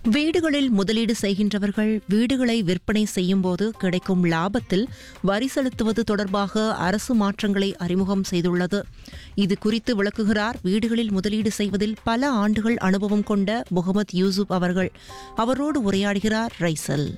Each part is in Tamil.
வீடுகளில் முதலீடு செய்கின்றவர்கள் வீடுகளை விற்பனை செய்யும்போது கிடைக்கும் லாபத்தில் வரி செலுத்துவது தொடர்பாக அரசு மாற்றங்களை அறிமுகம் செய்துள்ளது இது குறித்து விளக்குகிறார் வீடுகளில் முதலீடு செய்வதில் பல ஆண்டுகள் அனுபவம் கொண்ட முகமது யூசுப் அவர்கள் அவரோடு உரையாடுகிறார் ரைசல்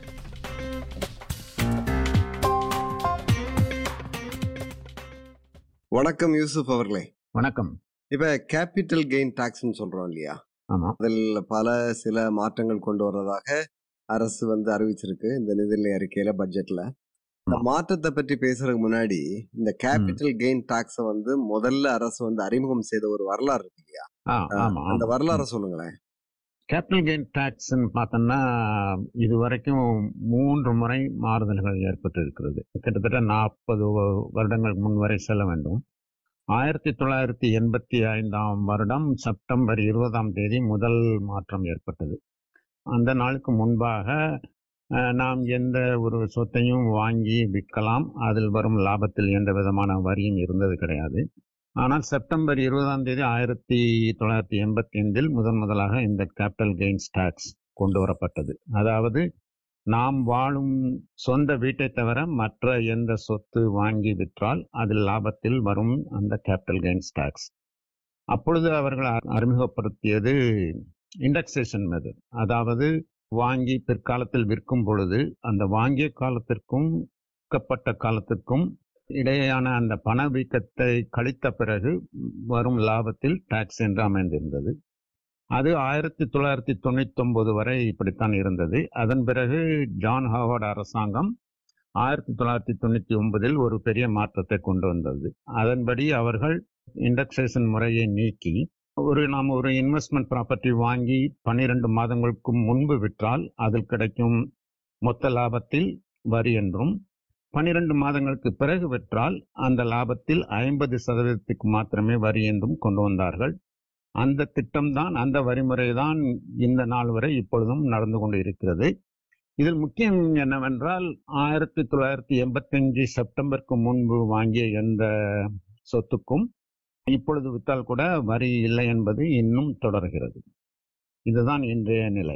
வணக்கம் யூசுப் அவர்களே வணக்கம் இப்ப கேபிட்டல் கெயின் டாக்ஸ்னு சொல்றோம் இல்லையா ஆமா அதில் பல சில மாற்றங்கள் கொண்டு வர்றதாக அரசு வந்து அறிவிச்சிருக்கு இந்த நிதிநிலை அறிக்கையில பட்ஜெட்ல இந்த ஆமா. மாற்றத்தை பற்றி பேசுறதுக்கு முன்னாடி இந்த கேபிட்டல் கெயின் டாக்ஸை வந்து முதல்ல அரசு வந்து அறிமுகம் செய்த ஒரு வரலாறு இருக்கு இல்லையா ஆ, ஆமா அந்த ஆமா. வரலாறை சொல்லுங்களேன் கேபிட்டல் கெயின் டாக்ஸ்ன்னு பார்த்தோம்னா இது வரைக்கும் மூன்று முறை மாறுதல்கள் ஏற்பட்டு இருக்கிறது கிட்டத்தட்ட நாற்பது வருடங்கள் முன் வரை செல்ல வேண்டும் ஆயிரத்தி தொள்ளாயிரத்தி எண்பத்தி ஐந்தாம் வருடம் செப்டம்பர் இருபதாம் தேதி முதல் மாற்றம் ஏற்பட்டது அந்த நாளுக்கு முன்பாக அஹ், நாம் எந்த ஒரு சொத்தையும் வாங்கி விற்கலாம் அதில் வரும் லாபத்தில் எந்த விதமான வரியும் இருந்தது கிடையாது ஆனால் செப்டம்பர் இருபதாம் தேதி ஆயிரத்தி தொள்ளாயிரத்தி எண்பத்தி ஐந்தில் முதன் முதலாக இந்த கேபிட்டல் கெயின்ஸ் டாக்ஸ் கொண்டு வரப்பட்டது அதாவது நாம் வாழும் சொந்த வீட்டை தவிர மற்ற எந்த சொத்து வாங்கி விற்றால் அதில் லாபத்தில் வரும் அந்த கேபிட்டல் கெயின்ஸ் டாக்ஸ் அப்பொழுது அவர்கள் அ- அறிமுகப்படுத்தியது இண்டெக்ஸேஷன் மெத்தட் அதாவது வாங்கி பிற்காலத்தில் விற்கும் பொழுது அந்த வாங்கிய காலத்திற்கும் விற்கப்பட்ட காலத்திற்கும் இடையேயான அந்த பணவீக்கத்தை கழித்த பிறகு வரும் லாபத்தில் டாக்ஸ் என்று அமைந்திருந்தது அது ஆயிரத்தி தொள்ளாயிரத்தி தொண்ணூத்தி ஒன்பது வரை இப்படித்தான் இருந்தது அதன் பிறகு ஜான் ஹாவர்ட் அரசாங்கம் ஆயிரத்தி தொள்ளாயிரத்தி தொண்ணூத்தி ஒன்பதில் ஒரு பெரிய மாற்றத்தை கொண்டு வந்தது அதன்படி அவர்கள் இண்டெக்ஸேஷன் முறையை நீக்கி ஒரு நாம் ஒரு இன்வெஸ்ட்மெண்ட் ப்ராப்பர்ட்டி வாங்கி பன்னிரண்டு மாதங்களுக்கு முன்பு விற்றால் அதில் கிடைக்கும் மொத்த லாபத்தில் வரி என்றும் பன்னிரண்டு மாதங்களுக்கு பிறகு விற்றால் அந்த லாபத்தில் ஐம்பது சதவீதத்துக்கு மாத்திரமே வரி என்றும் கொண்டு வந்தார்கள் அந்த திட்டம்தான் அந்த வரிமுறை தான் இந்த நாள் வரை இப்பொழுதும் நடந்து கொண்டு இருக்கிறது இதில் முக்கியம் என்னவென்றால் ஆயிரத்தி தொள்ளாயிரத்தி எண்பத்தஞ்சு செப்டம்பருக்கு முன்பு வாங்கிய எந்த சொத்துக்கும் இப்பொழுது விற்றால் கூட வரி இல்லை என்பது இன்னும் தொடர்கிறது இதுதான் இன்றைய நிலை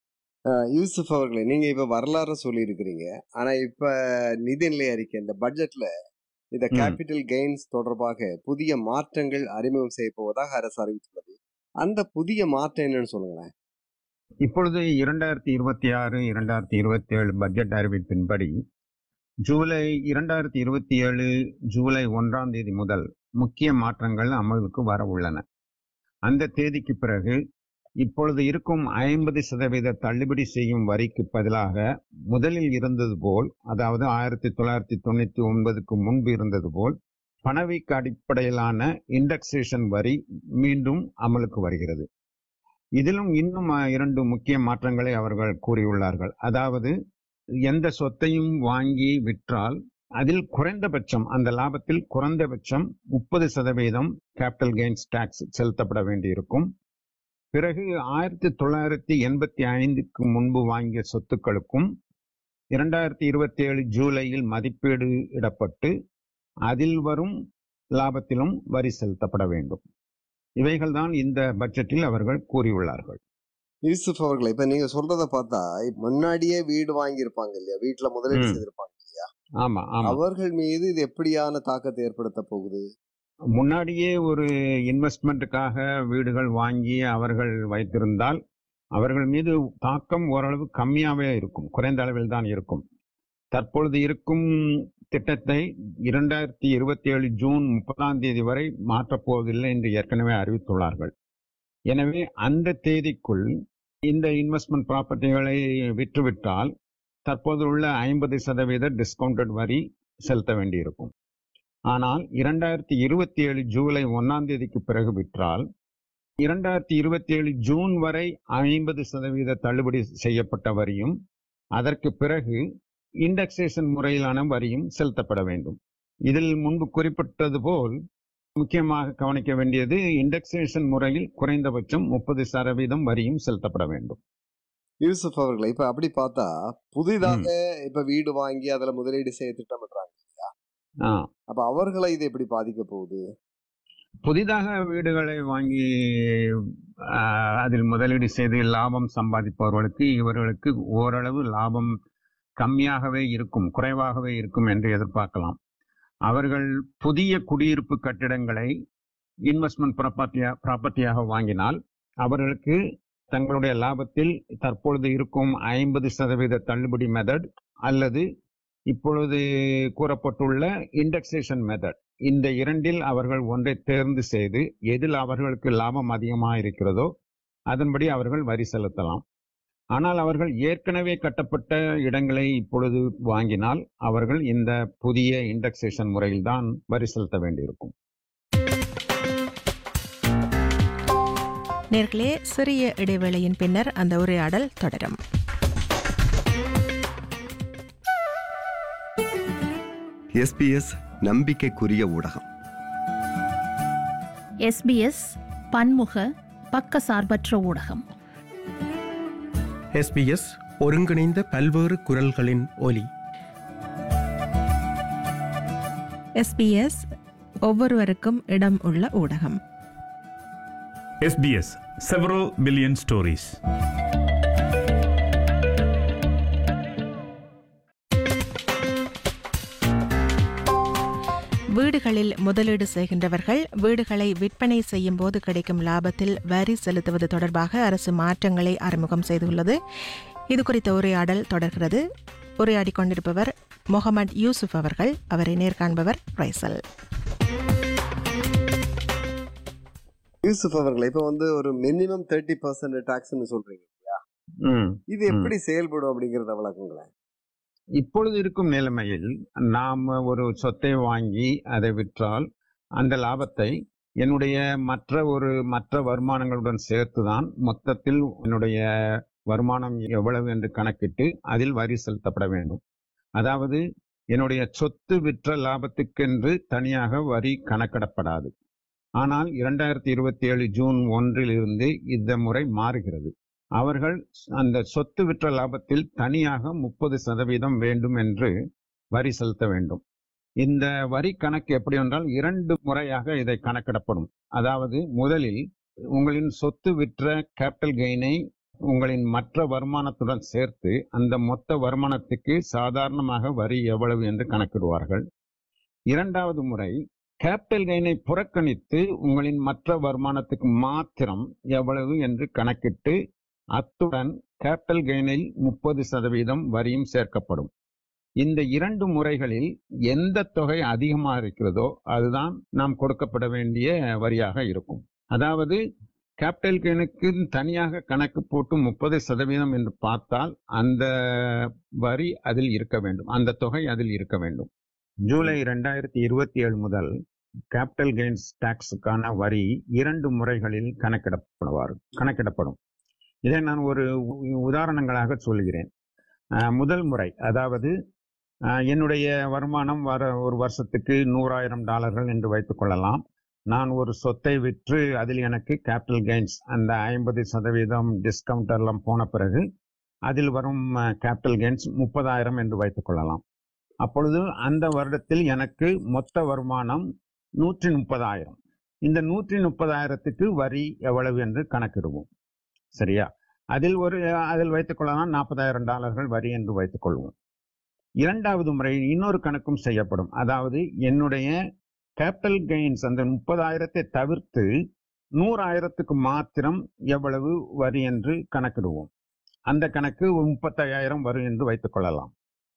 அஹ் யூசுப் அவர்களே நீங்க இப்ப வரலாறு சொல்லி இருக்கிறீங்க ஆனா இப்ப நிதிநிலை அறிக்கை இந்த பட்ஜெட்ல இந்த ம். கேபிட்டல் கெயின்ஸ் தொடர்பாக புதிய மாற்றங்கள் அறிமுகம் செய்ய போவதாக அரசு அறிவித்துள்ளது அந்த புதிய மாற்றம் என்னன்னு சொல்லுங்களேன் இப்பொழுது இரண்டாயிரத்தி இருபத்தி ஆறு இரண்டாயிரத்தி இருபத்தி ஏழு பட்ஜெட் அறிவிப்பின்படி ஜூலை இரண்டாயிரத்தி இருபத்தி ஏழு ஜூலை ஒன்றாம் தேதி முதல் முக்கிய மாற்றங்கள் அமலுக்கு வர உள்ளன அந்த தேதிக்கு பிறகு இப்பொழுது இருக்கும் ஐம்பது சதவீத தள்ளுபடி செய்யும் வரிக்கு பதிலாக முதலில் இருந்தது போல் அதாவது ஆயிரத்தி தொள்ளாயிரத்தி தொண்ணூத்தி ஒன்பதுக்கு முன்பு இருந்தது போல் பணவீக்க அடிப்படையிலான இண்டெக்ஸேஷன் வரி மீண்டும் அமலுக்கு வருகிறது இதிலும் இன்னும் அஹ், இரண்டு முக்கிய மாற்றங்களை அவர்கள் கூறியுள்ளார்கள் அதாவது எந்த சொத்தையும் வாங்கி விற்றால் அதில் குறைந்தபட்சம் அந்த லாபத்தில் குறைந்தபட்சம் முப்பது சதவீதம் கேபிட்டல் கெயின்ஸ் டாக்ஸ் செலுத்தப்பட வேண்டியிருக்கும் பிறகு ஆயிரத்தி தொள்ளாயிரத்தி எண்பத்தி ஐந்துக்கு முன்பு வாங்கிய சொத்துக்களுக்கும் இரண்டாயிரத்தி இருபத்தி ஏழு ஜூலையில் மதிப்பீடு இடப்பட்டு அதில் வரும் லாபத்திலும் வரி செலுத்தப்பட வேண்டும் இவைகள்தான் இந்த பட்ஜெட்டில் அவர்கள் கூறியுள்ளார்கள் யூசுப் அவர்களே இப்ப நீங்க சொல்றத பார்த்தா இப்ப முன்னாடியே வீடு வாங்கியிருப்பாங்க இல்லையா வீட்டுல முதலீடு ம். செய்திருப்பாங்க இல்லையா ஆமா ஆமா அவர்கள் மீது இது எப்படியான தாக்கத்தை ஏற்படுத்த போகுது முன்னாடியே ஒரு இன்வெஸ்ட்மெண்ட்டுக்காக வீடுகள் வாங்கி அவர்கள் வைத்திருந்தால் அவர்கள் மீது தாக்கம் ஓரளவு கம்மியாகவே இருக்கும் குறைந்த அளவில் தான் இருக்கும் தற்பொழுது இருக்கும் திட்டத்தை இரண்டாயிரத்தி இருபத்தி ஏழு ஜூன் முப்பதாம் தேதி வரை மாற்றப் போவதில்லை என்று ஏற்கனவே அறிவித்துள்ளார்கள் எனவே அந்த தேதிக்குள் இந்த இன்வெஸ்ட்மெண்ட் ப்ராப்பர்ட்டிகளை விற்றுவிட்டால் தற்போது உள்ள ஐம்பது சதவீத டிஸ்கவுண்டட் வரி செலுத்த வேண்டியிருக்கும் ஆனால் இரண்டாயிரத்தி இருபத்தி ஏழு ஜூலை ஒன்னாம் தேதிக்கு பிறகு விற்றால் இரண்டாயிரத்தி இருபத்தி ஏழு ஜூன் வரை ஐம்பது சதவீத தள்ளுபடி செய்யப்பட்ட வரியும் அதற்கு பிறகு இண்டெக்ஸேஷன் முறையிலான வரியும் செலுத்தப்பட வேண்டும் இதில் முன்பு குறிப்பிட்டது போல் முக்கியமாக கவனிக்க வேண்டியது இண்டெக்ஸேஷன் முறையில் குறைந்தபட்சம் முப்பது சதவீதம் வரியும் செலுத்தப்பட வேண்டும் யூசுப் அவர்களே இப்ப அப்படி பார்த்தா புதிதாக இப்ப வீடு வாங்கி அதுல முதலீடு செய்ய திட்டமிடுறாங்க இல்லையா ஆ அப்ப அவர்களை இது எப்படி பாதிக்க போகுது புதிதாக வீடுகளை வாங்கி ஆஹ், அதில் முதலீடு செய்து லாபம் சம்பாதிப்பவர்களுக்கு இவர்களுக்கு ஓரளவு லாபம் கம்மியாகவே இருக்கும் குறைவாகவே இருக்கும் என்று எதிர்பார்க்கலாம் அவர்கள் புதிய குடியிருப்பு கட்டிடங்களை இன்வெஸ்ட்மெண்ட் ப்ராப்பர்ட்டியா ப்ராப்பர்ட்டியாக வாங்கினால் அவர்களுக்கு தங்களுடைய லாபத்தில் தற்பொழுது இருக்கும் ஐம்பது சதவீத தள்ளுபடி மெத்தட் அல்லது இப்பொழுது கூறப்பட்டுள்ள இண்டெக்ஸேஷன் மெத்தட் இந்த இரண்டில் அவர்கள் ஒன்றை தேர்ந்து செய்து எதில் அவர்களுக்கு லாபம் அதிகமாக இருக்கிறதோ அதன்படி அவர்கள் வரி செலுத்தலாம் ஆனால் அவர்கள் ஏற்கனவே கட்டப்பட்ட இடங்களை இப்பொழுது வாங்கினால் அவர்கள் இந்த புதிய இண்டெக்ஸேஷன் முறையில்தான் வரி செலுத்த வேண்டியிருக்கும் நேர்களே சிறிய இடைவேளையின் பின்னர் அந்த உரையாடல் தொடரும் எஸ்பிஎஸ் நம்பிக்கைக்குரிய ஊடகம் எஸ்பிஎஸ் பன்முக பக்கசார்பற்ற ஊடகம் எஸ்பிஎஸ் ஒருங்கிணைந்த பல்வேறு குரல்களின் ஒலி எஸ்பிஎஸ் ஒவ்வொருவருக்கும் இடம் உள்ள ஊடகம் SBS several billion stories. வீடுகளில் முதலீடு செய்கின்றவர்கள் வீடுகளை விற்பனை செய்யும் போது கிடைக்கும் லாபத்தில் வரி செலுத்துவது தொடர்பாக அரசு மாற்றங்களை அறிமுகம் செய்துள்ளது இது குறித்த உரையாடல் தொடர்கிறது உரையாடிக் கொண்டிருப்பவர் முகமது யூசுப் அவர்கள் அவரை நேர்காண்பவர் ரைசல் யூசுப் அவர்களே இப்போ வந்து ஒரு மினிமம் தேர்ட்டி பர்சன்ட் டாக்ஸ்னு சொல்றீங்க இல்லையா ம். இது எப்படி செயல்படும் அப்படிங்கறத விளக்குங்களேன் இப்பொழுது இருக்கும் நிலைமையில் நாம் ஒரு சொத்தை வாங்கி அதை விற்றால் அந்த லாபத்தை என்னுடைய மற்ற ஒரு மற்ற வருமானங்களுடன் சேர்த்துதான் மொத்தத்தில் என்னுடைய வருமானம் எவ்வளவு என்று கணக்கிட்டு அதில் வரி செலுத்தப்பட வேண்டும் அதாவது என்னுடைய சொத்து விற்ற லாபத்துக்கென்று தனியாக வரி கணக்கிடப்படாது ஆனால் இரண்டாயிரத்தி இருபத்தி ஏழு ஜூன் ஒன்றிலிருந்து இந்த முறை மாறுகிறது அவர்கள் அந்த சொத்து விற்ற லாபத்தில் தனியாக முப்பது சதவீதம் வேண்டும் என்று வரி செலுத்த வேண்டும் இந்த வரி கணக்கு எப்படி என்றால் இரண்டு முறையாக இதை கணக்கிடப்படும் அதாவது முதலில் உங்களின் சொத்து விற்ற கேபிட்டல் கெயினை உங்களின் மற்ற வருமானத்துடன் சேர்த்து அந்த மொத்த வருமானத்துக்கு சாதாரணமாக வரி எவ்வளவு என்று கணக்கிடுவார்கள் இரண்டாவது முறை கேபிட்டல் கெயினை புறக்கணித்து உங்களின் மற்ற வருமானத்துக்கு மாத்திரம் எவ்வளவு என்று கணக்கிட்டு அத்துடன் கேபிட்டல் கெயினில் முப்பது சதவீதம் வரியும் சேர்க்கப்படும் இந்த இரண்டு முறைகளில் எந்த தொகை அதிகமாக இருக்கிறதோ அதுதான் நாம் கொடுக்கப்பட வேண்டிய வரியாக இருக்கும் அதாவது கேபிட்டல் கெயினுக்கு தனியாக கணக்கு போட்டு முப்பது சதவீதம் என்று பார்த்தால் அந்த வரி அதில் இருக்க வேண்டும் அந்த தொகை அதில் இருக்க வேண்டும் ஜூலை ரெண்டாயிரத்தி இருபத்தி ஏழு முதல் கேபிட்டல் கெயின்ஸ் டாக்ஸுக்கான வரி இரண்டு முறைகளில் கணக்கிடப்படுவார் கணக்கிடப்படும் இதை நான் ஒரு உ- உதாரணங்களாக சொல்கிறேன் அஹ், முதல் முறை அதாவது அஹ், என்னுடைய வருமானம் வர ஒரு வருஷத்துக்கு நூறாயிரம் டாலர்கள் என்று வைத்துக் கொள்ளலாம் நான் ஒரு சொத்தை விற்று அதில் எனக்கு கேபிட்டல் கெயின்ஸ் அந்த ஐம்பது சதவீதம் டிஸ்கவுண்ட் எல்லாம் போன பிறகு அதில் வரும் கேபிட்டல் கெயின்ஸ் முப்பதாயிரம் என்று வைத்துக் கொள்ளலாம் அப்பொழுது அந்த வருடத்தில் எனக்கு மொத்த வருமானம் நூற்றி முப்பதாயிரம் இந்த நூற்றி முப்பதாயிரத்துக்கு வரி எவ்வளவு என்று கணக்கிடுவோம் சரியா அதில் ஒரு அதில் வைத்துக் கொள்ளலாம் நாற்பதாயிரம் டாலர்கள் வரி என்று வைத்துக் கொள்வோம் இரண்டாவது முறை இன்னொரு கணக்கும் செய்யப்படும் அதாவது என்னுடைய கேபிட்டல் கெயின்ஸ் அந்த முப்பதாயிரத்தை தவிர்த்து நூறாயிரத்துக்கு மாத்திரம் எவ்வளவு வரி என்று கணக்கிடுவோம் அந்த கணக்கு முப்பத்தையாயிரம் வரும் என்று வைத்துக் கொள்ளலாம்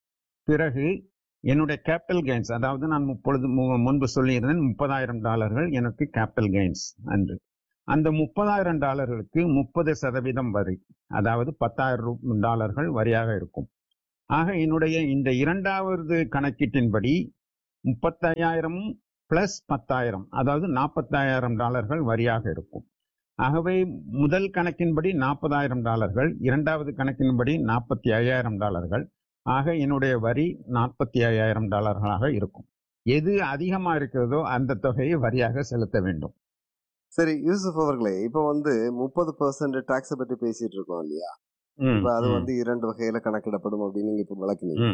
பிறகு என்னுடைய கேபிட்டல் கெயின்ஸ் அதாவது நான் முப்பொழுது மு- முன்பு சொல்லியிருந்தேன் முப்பதாயிரம் டாலர்கள் எனக்கு கேபிட்டல் கெயின்ஸ் அன்று அந்த முப்பதாயிரம் டாலர்களுக்கு முப்பது சதவீதம் வரி அதாவது பத்தாயிரம் ரூ- டாலர்கள் வரியாக இருக்கும் ஆக என்னுடைய இந்த இரண்டாவது கணக்கீட்டின்படி முப்பத்தையாயிரமும் பிளஸ் பத்தாயிரம் அதாவது நாற்பத்தாயிரம் டாலர்கள் வரியாக இருக்கும் ஆகவே முதல் கணக்கின்படி நாற்பதாயிரம் டாலர்கள் இரண்டாவது கணக்கின்படி நாற்பத்தி ஐயாயிரம் டாலர்கள் ஆக என்னுடைய வரி நாற்பத்தி ஐயாயிரம் டாலர்களாக இருக்கும் எது அதிகமா இருக்கிறதோ அந்த தொகையை வரியாக செலுத்த வேண்டும் சரி யூசுப் அவர்களே இப்போ வந்து முப்பது பர்சன்ட் டாக்ஸை பற்றி பேசிட்டு இருக்கோம் இல்லையா ம், இப்ப அது ம். வந்து இரண்டு வகையில கணக்கிடப்படும் அப்படின்னு நீங்க இப்ப விளக்குனீங்க ம்.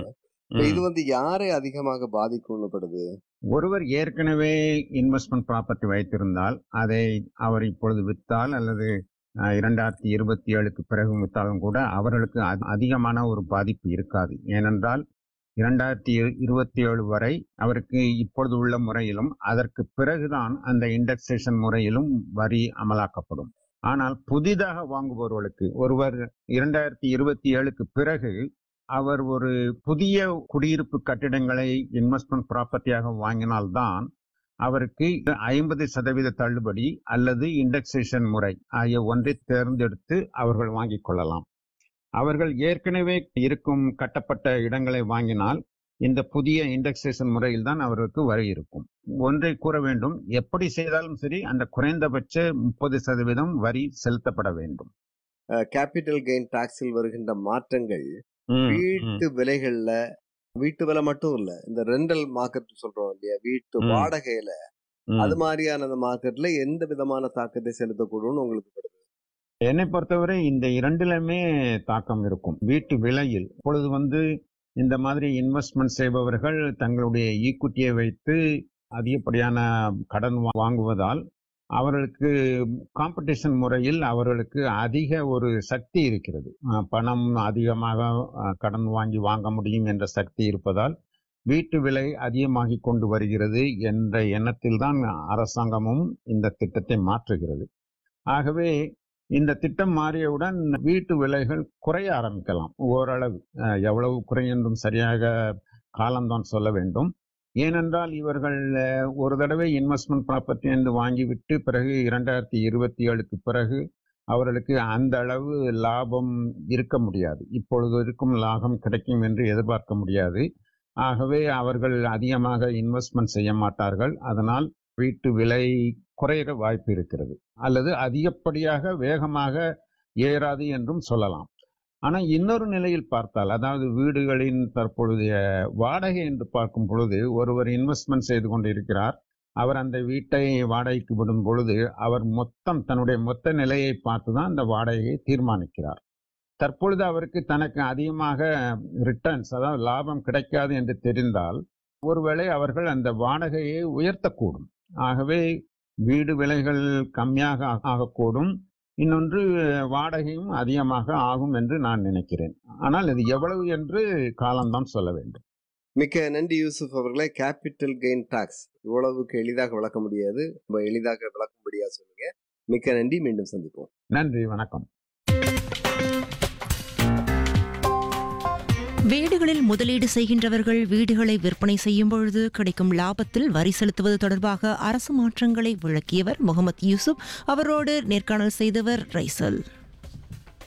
இப்ப இது வந்து யாரை அதிகமாக பாதிக்கும்னு ஒருவர் ஏற்கனவே இன்வெஸ்ட்மெண்ட் ப்ராப்பர்ட்டி வைத்திருந்தால் அதை அவர் இப்பொழுது விற்றால் அல்லது அஹ், இரண்டாயிரத்தி இருபத்தி ஏழுக்கு பிறகு விற்றாலும் கூட அவர்களுக்கு அதி- அதிகமான ஒரு பாதிப்பு இருக்காது ஏனென்றால் இரண்டாயிரத்தி இரு- இருபத்தி ஏழு வரை அவருக்கு இப்பொழுது உள்ள முறையிலும் அதற்கு பிறகுதான் அந்த இண்டெக்ஸேஷன் முறையிலும் வரி அமலாக்கப்படும் ஆனால் புதிதாக வாங்குபவர்களுக்கு ஒருவர் இரண்டாயிரத்தி இருபத்தி ஏழுக்கு பிறகு அவர் ஒரு புதிய குடியிருப்பு கட்டிடங்களை இன்வெஸ்ட்மெண்ட் ப்ராப்பர்ட்டியாக வாங்கினால்தான் அவருக்கு ஐம்பது சதவீத தள்ளுபடி அல்லது இண்டெக்ஸேஷன் முறை ஆகிய ஒன்றை தேர்ந்தெடுத்து அவர்கள் வாங்கிக் கொள்ளலாம் அவர்கள் ஏற்கனவே இருக்கும் கட்டப்பட்ட இடங்களை வாங்கினால் இந்த புதிய இண்டெக்ஸேஷன் முறையில் தான் அவருக்கு வரி இருக்கும் ஒன்றை கூற வேண்டும் எப்படி செய்தாலும் சரி அந்த குறைந்தபட்ச முப்பது சதவீதம் வரி செலுத்தப்பட வேண்டும் கேபிட்டல் கெயின் டாக்ஸில் வருகின்ற மாற்றங்கள் ம், ம். வீட்டு விலைகள்ல வீட்டு விலை மட்டும் இல்ல இந்த ரெண்டல் மார்க்கெட் சொல்றோம் இல்லையா வீட்டு ம். வாடகையில ம். அது மாதிரியான அந்த மார்க்கெட்ல எந்த விதமான தாக்கத்தை செலுத்தக்கூடும்னு உங்களுக்கு படுது என்னை பொறுத்தவரை இந்த இரண்டிலுமே தாக்கம் இருக்கும் வீட்டு விலையில் இப்பொழுது வந்து இந்த மாதிரி இன்வெஸ்ட்மெண்ட் செய்பவர்கள் தங்களுடைய ஈக்குட்டியை வைத்து அதிகப்படியான கடன் வா- வாங்குவதால் அவர்களுக்கு காம்படிஷன் முறையில் அவர்களுக்கு அதிக ஒரு சக்தி இருக்கிறது அஹ் பணம் அதிகமாக அஹ், கடன் வாங்கி வாங்க முடியும் என்ற சக்தி இருப்பதால் வீட்டு விலை அதிகமாகி கொண்டு வருகிறது என்ற எண்ணத்தில் தான் அரசாங்கமும் இந்த திட்டத்தை மாற்றுகிறது ஆகவே இந்த திட்டம் மாறியவுடன் வீட்டு விலைகள் குறைய ஆரம்பிக்கலாம் ஓரளவு அஹ், எவ்வளவு குறையும் என்றும் சரியாக காலம்தான் சொல்ல வேண்டும் ஏனென்றால் இவர்கள் அஹ், ஒரு தடவை இன்வெஸ்ட்மெண்ட் ப்ராப்பர்ட்டி என்று வாங்கிவிட்டு பிறகு இரண்டாயிரத்தி இருபத்தி ஏழுக்கு பிறகு அவர்களுக்கு அந்த அளவு லாபம் இருக்க முடியாது இப்பொழுது இருக்கும் லாபம் கிடைக்கும் என்று எதிர்பார்க்க முடியாது ஆகவே அவர்கள் அதிகமாக இன்வெஸ்ட்மெண்ட் செய்ய மாட்டார்கள் அதனால் வீட்டு விலை குறைய வாய்ப்பு இருக்கிறது அல்லது அதிகப்படியாக வேகமாக ஏறாது என்றும் சொல்லலாம் ஆனால் இன்னொரு நிலையில் பார்த்தால் அதாவது வீடுகளின் தற்பொழுதைய வாடகை என்று பார்க்கும் பொழுது ஒருவர் இன்வெஸ்ட்மெண்ட் செய்து கொண்டிருக்கிறார் அவர் அந்த வீட்டை வாடகைக்கு விடும் பொழுது அவர் மொத்தம் தன்னுடைய மொத்த நிலையை பார்த்து தான் அந்த வாடகையை தீர்மானிக்கிறார் தற்பொழுது அவருக்கு தனக்கு அதிகமாக ரிட்டர்ன்ஸ் அதாவது லாபம் கிடைக்காது என்று தெரிந்தால் ஒருவேளை அவர்கள் அந்த வாடகையை உயர்த்தக்கூடும் ஆகவே வீடு விலைகள் கம்மியாக ஆ- ஆகக்கூடும் இன்னொன்று வாடகையும் அதிகமாக ஆகும் என்று நான் நினைக்கிறேன் ஆனால் இது எவ்வளவு என்று காலம்தான் சொல்ல வேண்டும் மிக்க நன்றி யூசுப் அவர்களே கேபிட்டல் கெயின் டாக்ஸ் இவ்வளவுக்கு எளிதாக விளக்க முடியாது ரொம்ப எளிதாக விளக்கும்படியா சொன்னீங்க மிக்க நன்றி மீண்டும் சந்திப்போம் நன்றி வணக்கம் வீடுகளில் முதலீடு செய்கின்றவர்கள் வீடுகளை விற்பனை செய்யும் பொழுது கிடைக்கும் லாபத்தில் வரி செலுத்துவது தொடர்பாக அரசு மாற்றங்களை விளக்கியவர் முகமது யூசுப் அவரோடு நேர்காணல் செய்தவர் ரைசல்